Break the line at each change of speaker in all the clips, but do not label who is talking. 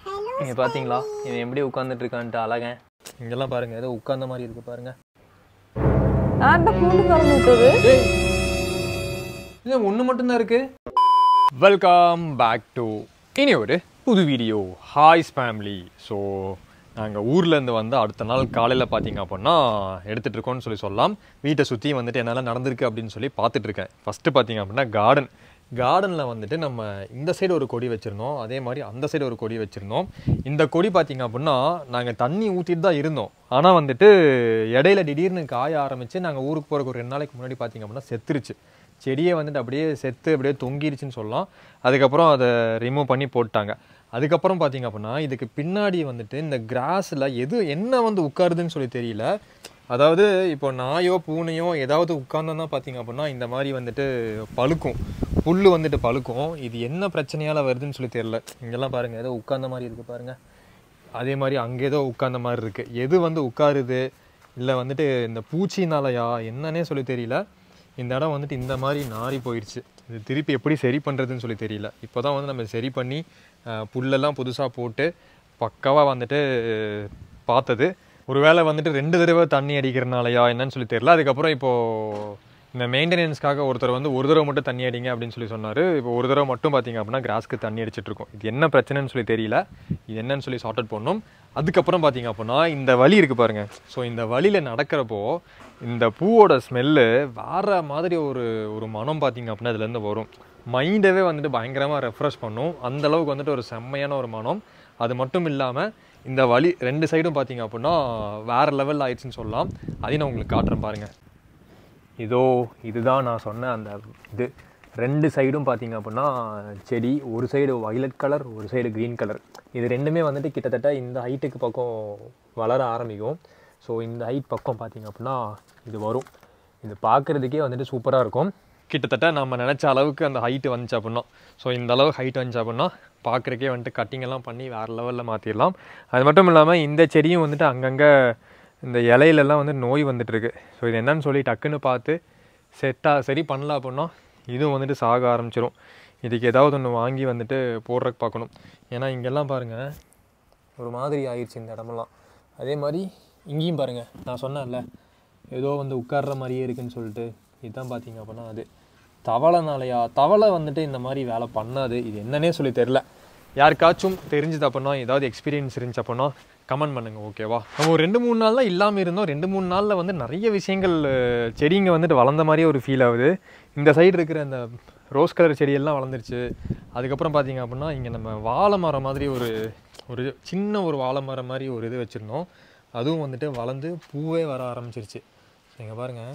இங்க பாத்தீங்களா இவன் எப்படி உட்கார்ந்துட்டு இருக்கான்ட்டு அழகன் இங்கெல்லாம் பாருங்க ஏதோ உட்கார்ந்த மாதிரி இருக்கு பாருங்க
ஆண்ட கூண்டு திறந்து விட்டது
இது ஒன்று மட்டும்தான் இருக்கு வெல்கம் பேக் டு இனி ஒரு புது வீடியோ ஹாய்ஸ் ஃபேமிலி ஸோ நாங்கள் ஊர்லேருந்து வந்து அடுத்த நாள் காலையில் பார்த்தீங்க அப்படின்னா எடுத்துகிட்டு இருக்கோம்னு சொல்லி சொல்லலாம் வீட்டை சுற்றி வந்துட்டு என்னால் நடந்திருக்கு அப்படின்னு சொல்லி பார்த்துட்டு இருக்கேன் ஃபஸ்ட்டு பார்த்தீங்க அப்படின்னா கார்டன் கார்டனில் வந்துட்டு நம்ம இந்த சைடு ஒரு கொடி வச்சுருந்தோம் அதே மாதிரி அந்த சைடு ஒரு கொடி வச்சுருந்தோம் இந்த கொடி பார்த்தீங்க அப்படின்னா நாங்கள் தண்ணி ஊற்றிட்டு தான் இருந்தோம் ஆனால் வந்துட்டு இடையில திடீர்னு காய ஆரம்பித்து நாங்கள் ஊருக்கு போகிறக்கு ஒரு ரெண்டு நாளைக்கு முன்னாடி பார்த்தீங்க அப்படின்னா செத்துருச்சு செடியை வந்துட்டு அப்படியே செத்து அப்படியே தொங்கிருச்சுன்னு சொல்லலாம் அதுக்கப்புறம் அதை ரிமூவ் பண்ணி போட்டாங்க அதுக்கப்புறம் பார்த்தீங்க அப்படின்னா இதுக்கு பின்னாடி வந்துட்டு இந்த கிராஸில் எது என்ன வந்து உட்காருதுன்னு சொல்லி தெரியல அதாவது இப்போ நாயோ பூனையோ ஏதாவது உட்கார்ந்தோன்னா பார்த்தீங்க அப்படின்னா இந்த மாதிரி வந்துட்டு பழுக்கும் புல் வந்துட்டு பழுக்கும் இது என்ன பிரச்சனையால் வருதுன்னு சொல்லி தெரியல இங்கெல்லாம் பாருங்கள் ஏதோ உட்கார்ந்த மாதிரி இருக்குது பாருங்கள் அதே மாதிரி அங்கே ஏதோ உட்கார்ந்த மாதிரி இருக்குது எது வந்து உட்காருது இல்லை வந்துட்டு இந்த பூச்சினாலயா என்னன்னே சொல்லி தெரியல இந்த இடம் வந்துட்டு இந்த மாதிரி நாறி போயிடுச்சு இது திருப்பி எப்படி சரி பண்ணுறதுன்னு சொல்லி தெரியல இப்போ தான் வந்து நம்ம சரி பண்ணி அஹ், புல்லெல்லாம் புதுசாக போட்டு பக்காவாக வந்துட்டு பார்த்தது ஒருவேளை வந்துட்டு ரெண்டு தடவை தண்ணி அடிக்கிறனாலயா என்னன்னு சொல்லி தெரியல அதுக்கப்புறம் இப்போது இந்த மெயின்டெனன்ஸ்க்காக ஒருத்தர் வந்து ஒரு தடவை மட்டும் தண்ணி அடிங்க அப்படின்னு சொல்லி சொன்னார் இப்போ ஒரு தடவை மட்டும் பார்த்தீங்க அப்படின்னா கிராஸ்க்கு தண்ணி அடிச்சிட்டு இருக்கோம் இது என்ன பிரச்சனைன்னு சொல்லி தெரியல இது என்னன்னு சொல்லி சார்ட் அவுட் பண்ணோம் அதுக்கப்புறம் பார்த்தீங்க அப்படின்னா இந்த வலி இருக்குது பாருங்க ஸோ இந்த வழியில் நடக்கிறப்போ இந்த பூவோட ஸ்மெல்லு வேற மாதிரி ஒரு ஒரு மனம் பார்த்தீங்க அப்படின்னா இதுலேருந்து வரும் மைண்டவே வந்துட்டு பயங்கரமாக ரெஃப்ரெஷ் பண்ணும் அந்த அளவுக்கு வந்துட்டு ஒரு செம்மையான ஒரு மனம் அது மட்டும் இல்லாமல் இந்த வழி ரெண்டு சைடும் பார்த்தீங்க அப்படின்னா வேற லெவலில் ஆயிடுச்சுன்னு சொல்லலாம் அதையும் நான் உங்களுக்கு காட்டுறேன் பாருங்கள் இதோ இதுதான் நான் சொன்ன அந்த இது ரெண்டு சைடும் பார்த்தீங்க அப்படின்னா செடி ஒரு சைடு வயலட் கலர் ஒரு சைடு க்ரீன் கலர் இது ரெண்டுமே வந்துட்டு கிட்டத்தட்ட இந்த ஹைட்டுக்கு பக்கம் வளர ஆரம்பிக்கும் ஸோ இந்த ஹைட் பக்கம் பார்த்தீங்க அப்படின்னா இது வரும் இது பார்க்குறதுக்கே வந்துட்டு சூப்பராக இருக்கும் கிட்டத்தட்ட நம்ம நினச்ச அளவுக்கு அந்த ஹைட்டு வந்துச்சு அப்படின்னா ஸோ இந்த அளவு ஹைட் வந்துச்சு அப்படின்னா பார்க்குறக்கே வந்துட்டு கட்டிங் எல்லாம் பண்ணி வேறு லெவலில் மாற்றிடலாம் அது மட்டும் இல்லாமல் இந்த செடியும் வந்துட்டு அங்கங்கே இந்த இலையிலெல்லாம் வந்து நோய் வந்துட்டு இருக்கு ஸோ இது என்னன்னு சொல்லி டக்குன்னு பார்த்து செட்டாக சரி பண்ணல அப்படின்னா இதுவும் வந்துட்டு சாக ஆரம்பிச்சிரும் இதுக்கு ஏதாவது ஒன்று வாங்கி வந்துட்டு போடுறதுக்கு பார்க்கணும் ஏன்னா இங்கெல்லாம் பாருங்கள் ஒரு மாதிரி ஆயிடுச்சு இந்த இடமெல்லாம் அதே மாதிரி இங்கேயும் பாருங்கள் நான் சொன்னேன்ல ஏதோ வந்து உட்கார்ற மாதிரியே இருக்குன்னு சொல்லிட்டு இதுதான் பார்த்தீங்க அப்படின்னா அது தவளைனாலையா தவளை வந்துட்டு இந்த மாதிரி வேலை பண்ணாது இது என்னன்னே சொல்லி தெரில யாருக்காச்சும் தெரிஞ்சது அப்படின்னா ஏதாவது எக்ஸ்பீரியன்ஸ் இருந்துச்சு அப்படின்னா கமெண்ட் பண்ணுங்க ஓகேவா நம்ம ஒரு ரெண்டு மூணு நாள் தான் இல்லாமல் இருந்தோம் ரெண்டு மூணு நாளில் வந்து நிறைய விஷயங்கள் அஹ், செடிங்க வந்துட்டு வளர்ந்த மாதிரியே ஒரு ஃபீல் ஆகுது இந்த சைடு இருக்கிற அந்த ரோஸ் கலர் செடியெல்லாம் வளர்ந்துருச்சு அதுக்கப்புறம் பார்த்தீங்க அப்படின்னா இங்கே நம்ம வாழை மரம் மாதிரி ஒரு ஒரு சின்ன ஒரு வாழை மரம் மாதிரி ஒரு இது வச்சுருந்தோம் அதுவும் வந்துட்டு வளர்ந்து பூவே வர ஆரம்பிச்சிருச்சு இங்கே பாருங்கள்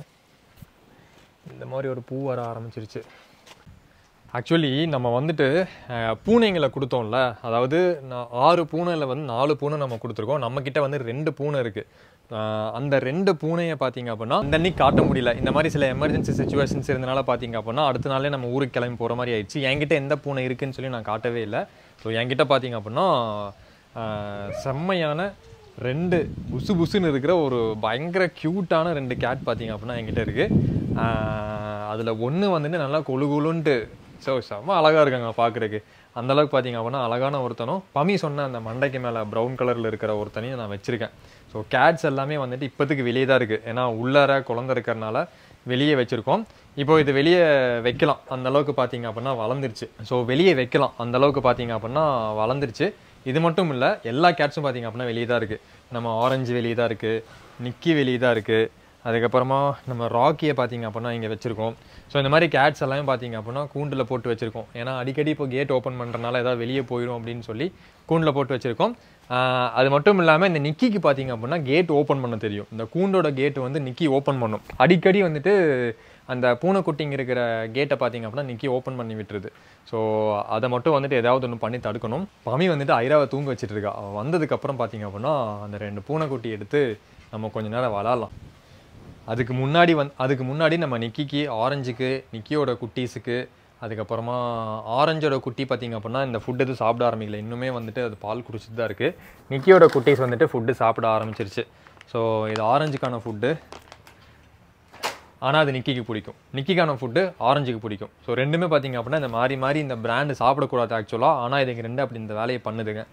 இந்த மாதிரி ஒரு பூ வர ஆரம்பிச்சிருச்சு ஆக்சுவலி நம்ம வந்துட்டு அஹ், பூனைங்களை கொடுத்தோம்ல அதாவது நான் ஆறு பூனையில் வந்து நாலு பூனை நம்ம கொடுத்துருக்கோம் நம்மக்கிட்ட வந்து ரெண்டு பூனை இருக்குது அந்த ரெண்டு பூனையை பார்த்தீங்க அப்படின்னா அந்த அன்னைக்கு காட்ட முடியல இந்த மாதிரி சில எமர்ஜென்சி சுச்சுவேஷன்ஸ் இருந்தனால பார்த்தீங்க அப்படின்னா அடுத்த நாளே நம்ம ஊருக்கு கிளம்பி போகிற மாதிரி ஆயிடுச்சு என்கிட்ட எந்த பூனை இருக்குன்னு சொல்லி நான் காட்டவே இல்லை ஸோ என்கிட்ட பார்த்தீங்க அப்படின்னா அஹ், செம்மையான ரெண்டு புசு புசுன்னு இருக்கிற ஒரு பயங்கர க்யூட்டான ரெண்டு கேட் பார்த்தீங்க அப்படின்னா என்கிட்ட இருக்குது அதில் ஒன்று வந்துட்டு நல்லா கொழு கொழுன்ட்டு ஸோ செம்ம அழகாக இருக்காங்க பார்க்குறக்கு அந்த அளவுக்கு பார்த்தீங்க அப்படின்னா அழகான ஒருத்தனும் பமி சொன்ன அந்த மண்டைக்கு மேலே ப்ரௌன் கலரில் இருக்கிற ஒருத்தனையும் நான் வச்சுருக்கேன் ஸோ கேட்ஸ் எல்லாமே வந்துட்டு இப்போதைக்கு வெளியே தான் இருக்குது ஏன்னா உள்ளார குழந்தை இருக்கிறனால வெளியே வச்சுருக்கோம் இப்போ இது வெளியே வைக்கலாம் அந்த அளவுக்கு பார்த்தீங்க அப்படின்னா வளர்ந்துருச்சு ஸோ வெளியே வைக்கலாம் அந்த அளவுக்கு பார்த்தீங்க அப்படின்னா வளர்ந்துருச்சு இது மட்டும் இல்லை எல்லா கேட்ஸும் பார்த்தீங்க அப்படின்னா வெளியே தான் இருக்குது நம்ம ஆரஞ்சு வெளியே தான் இருக்குது நிக்கி வெளியே தான் இருக்குது அதுக்கப்புறமா நம்ம ராக்கியை பார்த்தீங்க அப்படின்னா இங்கே வச்சுருக்கோம் ஸோ இந்த மாதிரி கேட்ஸ் எல்லாமே பார்த்தீங்க அப்படின்னா கூண்டில் போட்டு வச்சுருக்கோம் ஏன்னா அடிக்கடி இப்போ கேட் ஓப்பன் பண்ணுறனால ஏதாவது வெளியே போயிடும் அப்படின்னு சொல்லி கூண்டில் போட்டு வச்சுருக்கோம் ஆஹ் அது மட்டும் இல்லாமல் இந்த நிக்கிக்கு பார்த்தீங்க அப்படின்னா கேட் ஓப்பன் பண்ண தெரியும் இந்த கூண்டோட கேட் வந்து நிக்கி ஓப்பன் பண்ணும் அடிக்கடி வந்துட்டு அந்த பூனைக்குட்டிங்க இருக்கிற கேட்டை பார்த்தீங்க அப்படின்னா நிக்கி ஓப்பன் பண்ணி விட்டுருது ஸோ அதை மட்டும் வந்துட்டு ஏதாவது ஒன்று பண்ணி தடுக்கணும் பமி வந்துட்டு ஐராவை தூங்க வச்சுட்டு இருக்கா அவள் வந்ததுக்கப்புறம் பார்த்தீங்க அப்படின்னா அந்த ரெண்டு பூனைக்குட்டி எடுத்து நம்ம கொஞ்ச நேரம் விளாட்லாம் அதுக்கு முன்னாடி வந் அதுக்கு முன்னாடி நம்ம நிக்கிக்கு ஆரஞ்சுக்கு நிக்கியோட குட்டீஸுக்கு அதுக்கப்புறமா ஆரஞ்சோட குட்டி பார்த்தீங்க அப்படின்னா இந்த ஃபுட் எதுவும் சாப்பிட ஆரம்பிக்கல இன்னுமே வந்துட்டு அது பால் குடிச்சிட்டு தான் இருக்குது நிக்கியோட குட்டீஸ் வந்துட்டு ஃபுட்டு சாப்பிட ஆரம்பிச்சிருச்சு ஸோ இது ஆரஞ்சுக்கான ஃபுட்டு ஆனால் அது நிக்கிக்கு பிடிக்கும் நிக்கிக்கான ஃபுட்டு ஆரஞ்சுக்கு பிடிக்கும் ஸோ ரெண்டுமே பார்த்தீங்க அப்படின்னா இந்த மாறி மாறி இந்த பிராண்டு சாப்பிடக்கூடாது ஆக்சுவலாக ஆனால் இதுங்க ரெண்டு அப்படி இந்த வேலையை பண்ணுதுங்க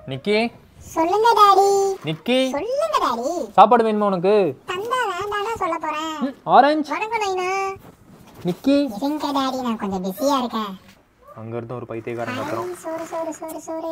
நிக்கி
சொல்லுங்க டாடி
நிக்கி
சொல்லுங்க டாடி
சாப்பாடு வேணுமா உனக்கு
தந்தா வேண்டாம்னா சொல்ல போறேன்
ஆரஞ்சு
வணக்கம் நைனா
நிக்கி
இருங்க டாடி நான் கொஞ்சம் பிஸியா இருக்கேன்
அங்க இருந்து ஒரு பைத்தியக்காரன் கத்துறோம்
ஐ, சோறு சோறு சோறு சோறு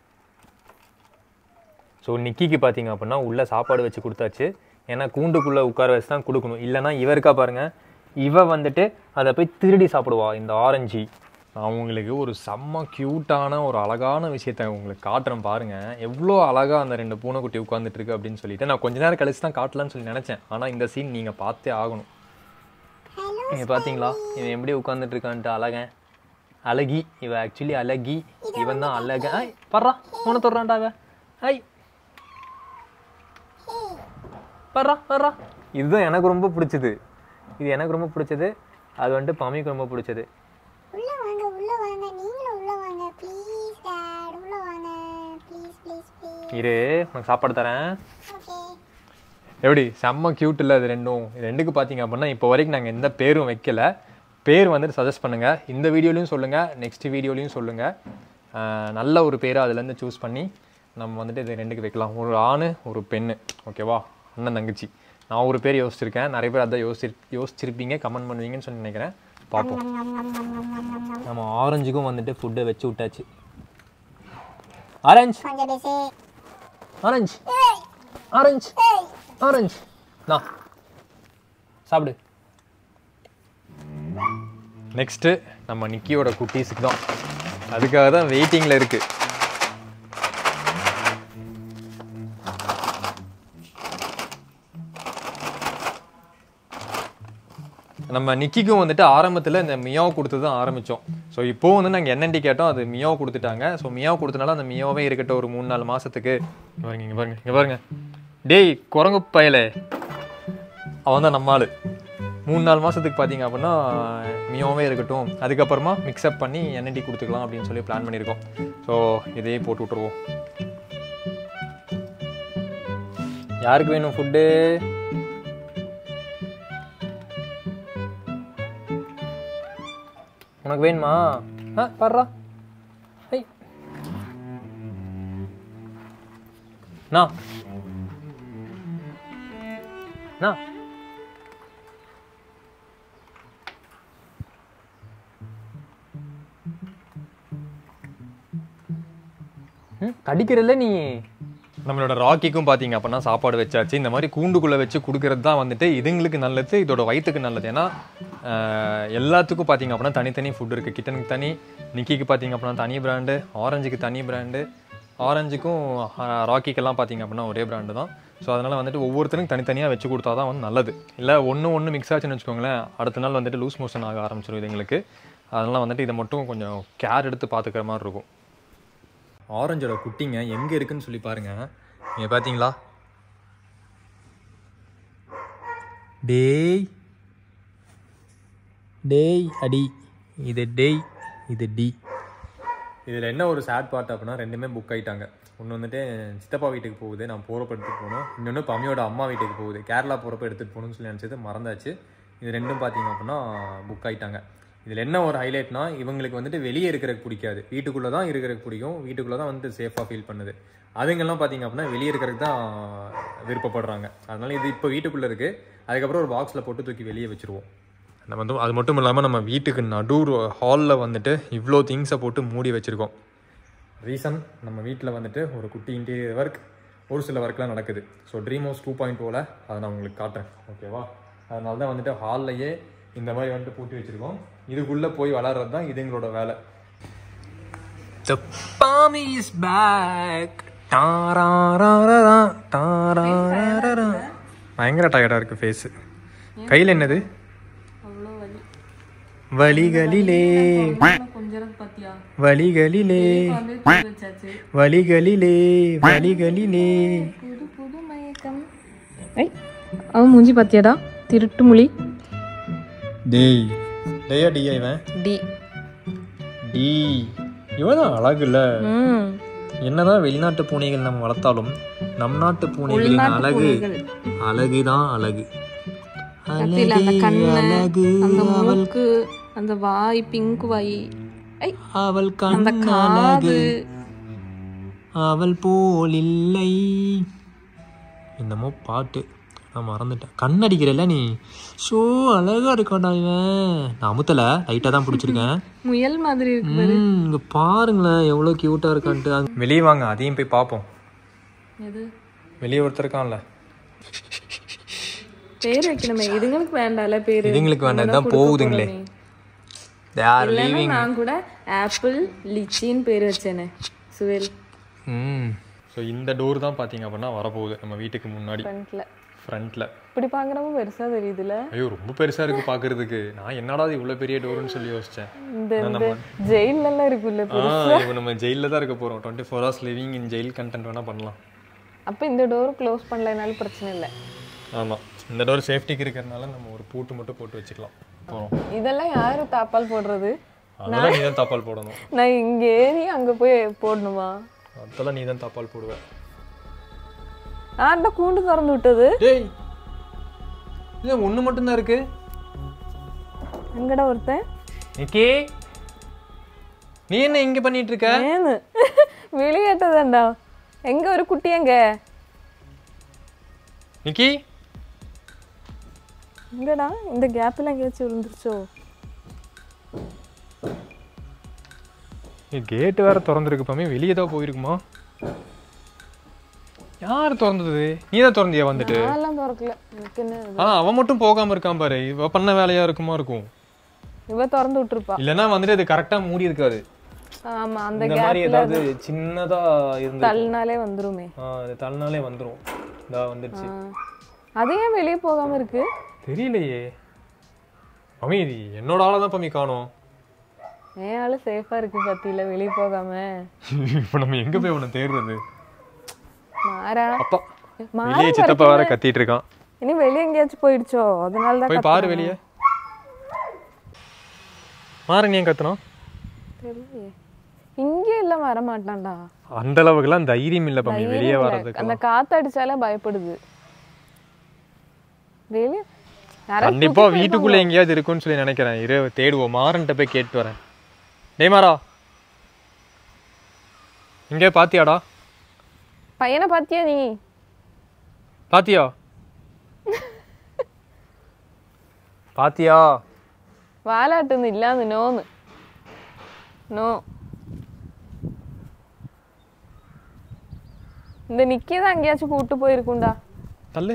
ஸோ நிக்கிக்கு பார்த்தீங்க அப்படின்னா உள்ள சாப்பாடு வச்சு கொடுத்தாச்சு ஏன்னா கூண்டுக்குள்ளே உட்கார வச்சு தான் கொடுக்கணும் இல்லைன்னா இவ இருக்கா பாருங்க இவ வந்துட்டு அதை போய் திருடி சாப்பிடுவா இந்த ஆரஞ்சு அவங்களுக்கு ஒரு செம்ம க்யூட்டான ஒரு அழகான விஷயத்த உங்களுக்கு காட்டுறேன் பாருங்க எவ்வளோ அழகா அந்த ரெண்டு பூனைக்குட்டி உட்காந்துட்டு இருக்கு அப்படின்னு சொல்லிட்டு நான் கொஞ்ச நேரம் கழிச்சு தான் காட்டலாம்னு சொல்லி நினச்சேன் ஆனால் இந்த சீன் நீங்கள் பார்த்தே ஆகணும்
ஹலோ
நீங்கள் பார்த்தீங்களா இவன் எப்படி உட்காந்துட்டு இருக்கான்ட்டு அழகன் அழகி இவ ஆக்சுவலி அழகி இவன் தான் அழகன் ஐ பர்றா உன தொடுறான்டா அவ ஐ பர்றா பர்றா இதுதான் எனக்கு ரொம்ப பிடிச்சது இது எனக்கு ரொம்ப பிடிச்சது அது வந்துட்டு பமிக்கு ரொம்ப பிடிச்சது
உள்ள வாங்க உள்ள வாங்க நீங்களும் உள்ள வாங்க ப்ளீஸ் டாட் உள்ள வாங்க ப்ளீஸ் ப்ளீஸ் ப்ளீஸ்
இரு உனக்கு சாப்பாடு தரேன்
ஓகே
எப்படி செம்ம க்யூட் இல்லை இது ரெண்டும் இது ரெண்டுக்கு பார்த்தீங்க அப்படின்னா இப்போ வரைக்கும் நாங்கள் எந்த பேரும் வைக்கல பேர் வந்துட்டு சஜஸ்ட் பண்ணுங்கள் இந்த வீடியோலையும் சொல்லுங்கள் நெக்ஸ்ட் வீடியோலையும் சொல்லுங்கள் நல்ல ஒரு பேரை அதுலேருந்து சூஸ் பண்ணி நம்ம வந்துட்டு இது ரெண்டுக்கு வைக்கலாம் ஒரு ஆண் ஒரு பெண்ணு ஓகேவா அண்ணன் தங்கச்சி நான் ஒரு பேர் யோசிச்சிருக்கேன் நிறைய பேர் அதான் யோசிச்சு யோசிச்சிருப்பீங்க கமெண்ட் பண்ணுவீங்கன்னு சொல்லி நினைக்கிறேன் பார்ப்போம் நம்ம ஆரஞ்சுக்கும் வந்துட்டு ஃபுட்டை வச்சு விட்டாச்சு ஆரஞ்ச்
கொஞ்சம் பிஸி
ஆரஞ்ச் ஆரஞ்ச் ஆரஞ்ச் நான் சாப்பிடு நெக்ஸ்ட்டு நம்ம நிக்கியோட குட்டீஸுக்கு தான் அதுக்காக தான் வெயிட்டிங்கில் இருக்கு நம்ம நிக்கிக்கும் வந்துட்டு ஆரம்பத்தில் இந்த மியாவை கொடுத்து தான் ஆரம்பித்தோம் ஸோ இப்போ வந்து நாங்கள் என்னென்டி கேட்டோம் அது மியாவை கொடுத்துட்டாங்க ஸோ மியாவை கொடுத்தனால அந்த மியாவே இருக்கட்டும் ஒரு மூணு நாலு மாதத்துக்கு பாருங்க இங்கே பாருங்க இங்கே பாருங்க டேய் குரங்கு பயலே அவன் தான் நம்ம ஆளு மூணு நாலு மாதத்துக்கு பார்த்தீங்க அப்படின்னா மியாவே இருக்கட்டும் அதுக்கப்புறமா மிக்ஸ்அப் பண்ணி என்என்டி கொடுத்துக்கலாம் அப்படின்னு சொல்லி பிளான் பண்ணியிருக்கோம் ஸோ இதையே போட்டு விட்ருவோம் யாருக்கு வேணும் ஃபுட்டு உனக்கு வேணுமா ஆ பாடுறா ஐ நா நா ம், கடிக்கிறல்ல நீ நம்மளோட ராக்கிக்கும் பார்த்தீங்க அப்படின்னா சாப்பாடு வச்சாச்சு இந்த மாதிரி கூண்டுக்குள்ளே வச்சு கொடுக்கறது தான் வந்துட்டு இதுங்களுக்கு நல்லது இதோட வயிற்றுக்கு நல்லது ஏன்னா ஆஹ், எல்லாத்துக்கும் பார்த்தீங்க அப்படின்னா தனித்தனி ஃபுட் இருக்குது கிட்டனுக்கு தனி நிக்கிக்கு பார்த்தீங்க அப்படின்னா தனி பிராண்டு ஆரஞ்சுக்கு தனி பிராண்டு ஆரஞ்சுக்கும் ஆஹ், ராக்கிக்கெல்லாம் பார்த்தீங்க அப்படின்னா ஒரே பிராண்டு தான் ஸோ அதனால் வந்துட்டு ஒவ்வொருத்தருக்கும் தனித்தனியாக வச்சு கொடுத்தா தான் வந்து நல்லது இல்லை ஒன்று ஒன்று மிக்ஸ் ஆச்சுன்னு வச்சுக்கோங்களேன் அடுத்த நாள் வந்துட்டு லூஸ் மோஷன் ஆக ஆரம்பிச்சிடும் இதுங்களுக்கு அதனால் வந்துட்டு இதை மட்டும் கொஞ்சம் கேர் எடுத்து பார்த்துக்கிற மாதிரி இருக்கும் ஆரஞ்சோட குட்டிங்க எங்கே இருக்குன்னு சொல்லி பாருங்க நீங்கள் பார்த்தீங்களா டேய் டேய் அடி இது டேய் இது டி இதில் என்ன ஒரு சேட் பார்ட் அப்படின்னா ரெண்டுமே புக் ஆயிட்டாங்க ஒன்று வந்துட்டு சித்தப்பா வீட்டுக்கு போகுது நான் போகிறப்ப எடுத்துகிட்டு போகணும் இன்னொன்று பம்மியோட அம்மா வீட்டுக்கு போகுது கேரளா போகிறப்ப எடுத்துகிட்டு போகணும்னு சொல்லி நினச்சது மறந்தாச்சு இது ரெண்டும் பார்த்தீங்க அப்படின்னா புக் ஆயிட்டாங்க இதில் என்ன ஒரு ஹைலைட்னா இவங்களுக்கு வந்துட்டு வெளியே இருக்கிறதுக்கு பிடிக்காது வீட்டுக்குள்ளே தான் இருக்கிறதுக்கு பிடிக்கும் வீட்டுக்குள்ளே தான் வந்துட்டு சேஃபாக ஃபீல் பண்ணுது அதுங்கெல்லாம் பார்த்தீங்க அப்படின்னா வெளியே இருக்கிறதுக்கு தான் விருப்பப்படுறாங்க அதனால இது இப்போ வீட்டுக்குள்ளே இருக்குது அதுக்கப்புறம் ஒரு பாக்ஸில் போட்டு தூக்கி வெளியே வச்சுருவோம் நம்ம வந்து அது மட்டும் இல்லாமல் நம்ம வீட்டுக்கு நடு ஹாலில் வந்துட்டு இவ்வளோ திங்ஸை போட்டு மூடி வச்சுருக்கோம் ரீசன் நம்ம வீட்டில் வந்துட்டு ஒரு குட்டி இன்டீரியர் ஒர்க் ஒரு சில ஒர்க்லாம் நடக்குது so dream house two point ஓவில் அதை நான் உங்களுக்கு காட்டுறேன் ஓகேவா அதனால தான் வந்துட்டு ஹால்லையே இந்த மாதிரி வந்துட்டு பூட்டி வச்சுருக்கோம் இதுக்குள்ளே போய் வளர்றது தான் இது எங்களோட வேலை The Pami is back. டாராராரா, டாராராரா. பயங்கர டயர்டாக இருக்கு ஃபேஸு கையில் என்னது
அவ்வளோ வலி
வலிகளிலே
கொஞ்ச நேரம் பாத்தியா
வலிகளிலே
வந்து தூக்கி வச்சாச்சு
வலிகளிலே வலிகளிலே
புது புது மயக்கம் ஐ அவன் மூஞ்சி பாத்தியாடா திருட்டு மொழி
டேய் டேயா டியா இவன்
டி
டி இவன் தான் அழகு இல்ல
ம்
என்னதான் வெளிநாட்டு பூனைகள் நம்ம வளர்த்தாலும் நம் நாட்டு பூனைகளின் அழகு அழகுதான் அழகு
கத்தில அந்த
அழகே
கண்ணு
அழகு
அந்த மூக்கு அந்த வாய் பிங்க் வாய் ஐ
அவள்
அந்த
கண்
காது
அவள் போல் இல்லை என்னமோ பாட்டு நான் மறந்துட்டேன் கண்ணடிக்கிறல்ல நீ ஷோ அழகா இருக்காடா இவன் நான் அமுத்தல லைட்டாக தான் பிடிச்சிருக்கேன்
முயல் மாதிரி இருக்கு
ம், இங்க பாருங்களேன் எவ்வளோ க்யூட்டாக இருக்கான்ட்டு வெளியே வாங்க அதையும் போய் பார்ப்போம்
எது
வெளியே ஒருத்தர் இருக்கான்ல
பேர் வைக்கணுமே இதுங்களுக்கு வேண்டாம்ல பேரு
இதுங்களுக்கு வேண்டாம்
நம்ம தான்
தான்
கொடுக்க
போகுதுங்களே
போறோமே.
They are
இல்லைன்னா
leaving.
நான் கூட ஆப்பிள் லிச்சின்னு பேர் வச்சேனே சுவேல்
ம் ஸோ இந்த டோர் தான் பார்த்தீங்க அப்படின்னா வரப்போகுது நம்ம வீட்டுக்கு முன்னாடி
ஃப்ரண்ட்ல
ஃப்ரண்ட்டில்
இப்படி பாக்குறப்ப பெருசா தெரியுதுல
ஐயோ ரொம்ப பெருசாக இருக்கு பார்க்கறதுக்கு நான் என்னடா இது இவ்வளோ பெரிய டோர்னு சொல்லி யோசித்தேன்
இந்த இந்த ஜெயில எல்லாம் இருக்குல்ல
ஆ இப்போ நம்ம ஜெயிலில் தான் இருக்க போகிறோம் twenty four hours living in jail content வேணால் பண்ணலாம்
அப்ப இந்த டோர் க்ளோஸ் பண்ணலைனாலும் பிரச்சனை இல்லை
ஆமாம் இந்த டோர் சேஃப்டிக்கு இருக்கிறதுனால நம்ம ஒரு பூட்டு மட்டும் போட்டு வச்சுக்கலாம் போகிறோம்
இதெல்லாம் யாரு தாப்பால் போடுறது
அதெல்லாம் நீ தான் தாப்பால் போடணும்
நான் இங்க ஏறி அங்க போய் போடணுமா
அதெல்லாம் நீ தான் தாப்பால் போடுவேன்
ஆண்ட கூண்டு திறந்து விட்டது
டேய் இல்லை ஒன்று மட்டும்தான் இருக்கு
எங்கடா ஒருத்தன்
நிக்கி நீ என்ன இங்கே பண்ணிட்டு இருக்க
ஏன்னு வெளியேட்டதாண்டா எங்க ஒரு குட்டி எங்க
நிக்கி
எங்கடா இந்த கேப்ல எங்கேயாச்சும் விழுந்துருச்சோ
கேட்டு வேற திறந்துருக்கு பாமே வெளியே தான் போயிருக்குமா யார் திறந்தது நீ தான் திறந்தியா வந்துட்டு
நான்லாம் திறக்கல எனக்கு என்ன இது?
ஆனா அவன் மட்டும் போகாம இருக்கான் பாரு இவ பண்ண வேலையா இருக்குமா இருக்கும்
இவ திறந்து விட்டுருப்பா
இல்லைன்னா வந்துட்டு அது கரெக்டா மூடி இருக்காது
ஆமா அந்த
இந்த மாதிரி
கேப்ல
ஏதாவது சின்னதா இருந்து
தள்ளினாலே வந்துருமே
அது தள்ளினாலே வந்துரும் இதா வந்துருச்சு
ஆ. அது ஏன் வெளியே போகாம இருக்கு
தெரியலையே பமி இது என்னோட ஆளை தான் பமி காணோம்
என் ஆளு சேஃபா இருக்கு பத்தியில வெளியே போகாம
இப்போ நம்ம எங்க போய் அவனை தேடுறது
மாறா
அப்பா
மாறா
வெளியே சித்தப்பா வேற கத்திட்டு இருக்கான்
இனி வெளியே எங்கேயாச்சும் போயிடுச்சோ அதனால தான்
போய் பாரு வெளியே மாறு நீ ஏன் கத்துனோம்
தெரியலையே இங்கே இல்ல வர மாட்டான்டா
அந்த அளவுக்குலாம் தைரியம் இல்ல பம்மி வெளியே வர்றதுக்கு
அந்த காத்து அடிச்சாலே பயப்படுது வெளியே யாராவது
கண்டிப்பா வீட்டுக்குள்ள எங்கேயாவது இருக்கும்னு சொல்லி நினைக்கிறேன் இரு தேடுவோம் மாறன்ட்ட போய் கேட்டு வரேன் டேய் மாறா இங்கே பாத்தியாடா
பையனை பாத்தியா நீ
பாத்தியா பாத்தியா
വാലാട്ടൊന്നും ഇല്ലാന്ന് നോന്ന് നോ இந்த நிக்கிதான் எங்கேயாச்சும் கூட்டு போயிருக்கும்டா
தள்ளு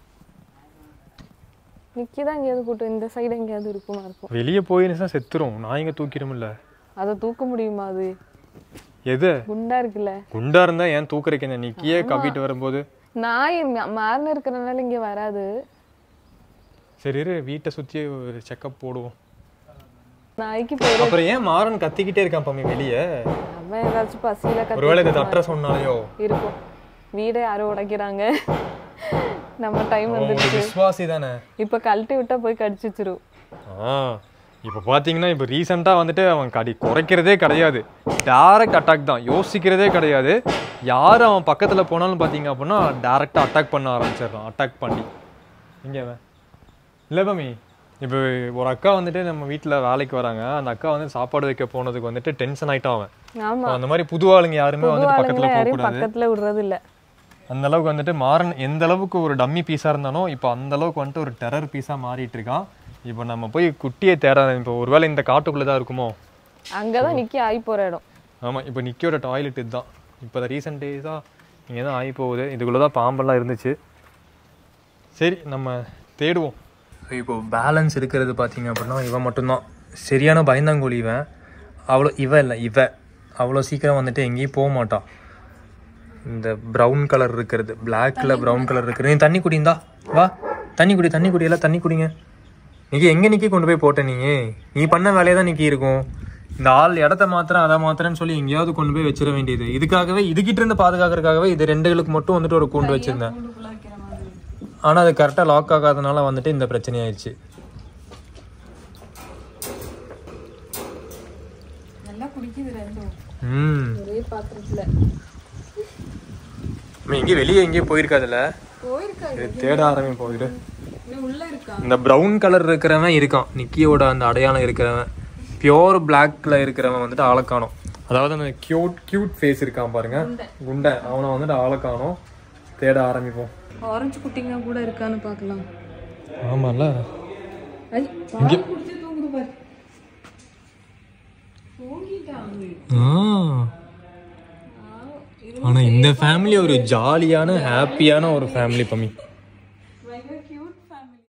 நிக்கிதான் எங்கேயாவது கூட்டு இந்த சைடு எங்கேயாவது இருக்குமா இருக்கும்
வெளியே போயிருந்துச்சுன்னா செத்துரும் நான் இங்க தூக்கிடும்ல
அதை தூக்க முடியுமா அது
எது
குண்டா இருக்குல்ல
குண்டா இருந்தா ஏன் தூக்குறீங்க நீ கீழே கவிட்டு வரும்போது
நாய் மாறின இருக்கிறனால இங்க வராது
சரி இரு வீட்டை சுத்தி ஒரு செக்கப் போடுவோம்
நாய்க்கு போயிடும்
அப்புறம் ஏன் மாறன் கத்திக்கிட்டே இருக்கான் பம்மி வெளியே
அவன் ஏதாச்சும் பசியில கத்தி
ஒருவேளை இது தட்டுற சொன்னாலையோ
இருக்கும் வீடை யாரும் உடைக்கிறாங்க நம்ம டைம்
அவன்
வந்துருச்சு
ஒரு விசுவாசி தானே
இப்ப கழட்டி விட்டா போய் கடிச்சு வச்சிரும்
ஆ இப்போ பார்த்தீங்கன்னா இப்போ ரீசெண்டாக வந்துட்டு அவன் கடி குறைக்கிறதே கிடையாது டைரக்ட் அட்டாக் தான் யோசிக்கிறதே கிடையாது யார் அவன் பக்கத்தில் போனாலும் பார்த்தீங்க அப்படின்னா டேரெக்டாக அட்டாக் பண்ண ஆரம்பிச்சிடுறான் அட்டாக் பண்ணி இங்கே அவன் இல்லை பமி இப்போ ஒரு அக்கா வந்துட்டு நம்ம வீட்டில் வேலைக்கு வராங்க அந்த அக்கா வந்து சாப்பாடு வைக்க போனதுக்கு வந்துட்டு டென்ஷன் ஆயிட்டான் அவன்
ஆமா
அப்ப அந்த மாதிரி புது ஆளுங்க யாருமே
புது
வந்துட்டு
ஆளுங்களை
பக்கத்தில்
யாரையும்
போகக்கூடாது
பக்கத்துல விடுறது இல்ல
அந்த அளவுக்கு வந்துட்டு மாறன் எந்த அளவுக்கு ஒரு டம்மி பீஸாக இருந்தானோ இப்போ அந்த அளவுக்கு வந்துட்டு ஒரு டெரர் பீஸாக மாறிட்டு இருக்கான் இப்போ நம்ம போய் குட்டியை தேட இப்போ ஒருவேளை இந்த காட்டுக்குள்ளே தான் இருக்குமோ
அங்கதான் நிக்கி ஆகி போற இடம்
ஆமாம் இப்போ நிக்கியோட டாய்லெட் இதுதான் இப்போ ரீசெண்ட் டேஸாக இங்கே தான் ஆகி போகுது இதுக்குள்ளே தான் பாம்பெல்லாம் இருந்துச்சு சரி நம்ம தேடுவோம் இப்போ பேலன்ஸ் இருக்கிறது பார்த்தீங்க அப்படின்னா இவன் மட்டும்தான் சரியான பயந்தாங்கோலி இவன் அவ்வளோ இவ இல்லை இவ அவ்வளோ சீக்கிரம் வந்துட்டு எங்கேயும் போக மாட்டான் இந்த ப்ரௌன் கலர் இருக்கிறது பிளாக்ல ப்ரௌன் கலர் இருக்கிறது நீ தண்ணி குடிந்தா வா தண்ணி குடி தண்ணி குடி எல்லாம் தண்ணி குடிங்க நீங்க எங்க நிக்கி கொண்டு போய் போட்ட நீங்க நீ பண்ண வேலையை தான் நிக்கி இருக்கும் இந்த ஆள் இடத்த மாத்திரம் அதை மாத்திரன்னு சொல்லி எங்கேயாவது கொண்டு போய் வச்சிட வேண்டியது இதுக்காகவே இதுகிட்ட இருந்து பாதுகாக்கிறதுக்காகவே இது ரெண்டுகளுக்கு மட்டும் வந்துட்டு ஒரு கூண்டு வச்சிருந்தேன் ஆனா அது கரெக்டா லாக் ஆகாதனால வந்துட்டு இந்த பிரச்சனை ஆயிடுச்சு
நல்லா குடிக்குது ரெண்டும்
ம்
ஒரே பாத்திரத்துல
எங்கேயும் வெளியே எங்கேயும் போயிருக்காதுல்ல
போயிருக்கா
இது தேட ஆரம்பி போயிடு
இன்னும் உள்ள இருக்கா
இந்த ப்ரௌன் கலர் இருக்கிறவன் இருக்கான் நிக்கியோட அந்த அடையாளம் இருக்கிறவன் பியோர் பிளாக்ல இருக்கிறவன் வந்துட்டு ஆளை காணோம் அதாவது அந்த கியூட் கியூட் ஃபேஸ் இருக்கான் பாருங்க குண்டை அவனை வந்துட்டு ஆளை காணோம் தேட ஆரம்பிப்போம்
ஆரஞ்சு குட்டிங்க கூட இருக்கான்னு பார்க்கலாம்
ஆமால
ஐ பால் குடிச்சு தூங்குது பாரு தூங்கிட்டாங்க
ஆனா இந்த ஃபேமிலி ஒரு ஜாலியான ஹாப்பியான ஒரு ஃபேமிலி பம்மி